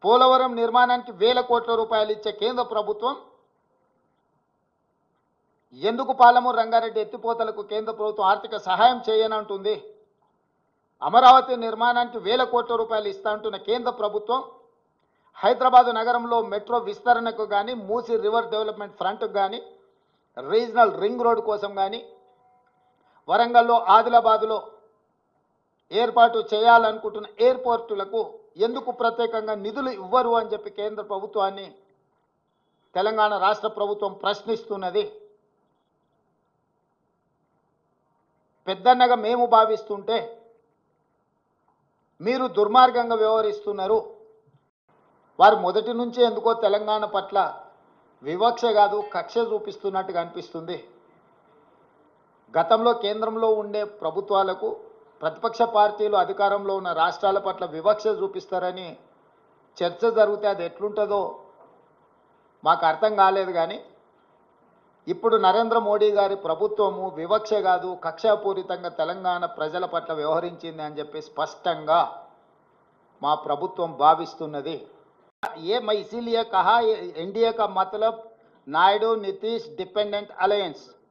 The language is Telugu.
పోలవరం నిర్మాణానికి వేల కోట్ల రూపాయలు ఇచ్చే కేంద్ర ప్రభుత్వం ఎందుకు పాలమూరు రంగారెడ్డి ఎత్తిపోతలకు కేంద్ర ప్రభుత్వం ఆర్థిక సహాయం చేయనంటుంది అమరావతి నిర్మాణానికి వేల కోట్ల రూపాయలు ఇస్తా అంటున్న కేంద్ర ప్రభుత్వం హైదరాబాదు నగరంలో మెట్రో విస్తరణకు కానీ మూసి రివర్ డెవలప్మెంట్ ఫ్రంట్కు కానీ రీజనల్ రింగ్ రోడ్ కోసం కానీ వరంగల్లో ఆదిలాబాదులో ఏర్పాటు చేయాలనుకుంటున్న ఎయిర్పోర్టులకు ఎందుకు ప్రత్యేకంగా నిధులు ఇవ్వరు అని చెప్పి కేంద్ర ప్రభుత్వాన్ని తెలంగాణ రాష్ట్ర ప్రభుత్వం ప్రశ్నిస్తున్నది పెద్దన్నగా మేము భావిస్తుంటే మీరు దుర్మార్గంగా వ్యవహరిస్తున్నారు వారు మొదటి నుంచి ఎందుకో తెలంగాణ పట్ల వివక్ష కాదు కక్ష చూపిస్తున్నట్టుగా అనిపిస్తుంది గతంలో కేంద్రంలో ఉండే ప్రభుత్వాలకు ప్రతిపక్ష పార్టీలు అధికారంలో ఉన్న రాష్ట్రాల పట్ల వివక్ష చూపిస్తారని చర్చ జరిగితే అది ఎట్లుంటుందో మాకు అర్థం కాలేదు కానీ ఇప్పుడు నరేంద్ర మోడీ గారి ప్రభుత్వము వివక్ష కాదు కక్షాపూరితంగా తెలంగాణ ప్రజల పట్ల వ్యవహరించింది అని చెప్పి స్పష్టంగా మా ప్రభుత్వం భావిస్తున్నది ये मैं इसीलिए कहा एनडीए का मतलब नायडू नीतीश डिपेंडेंट अलायंस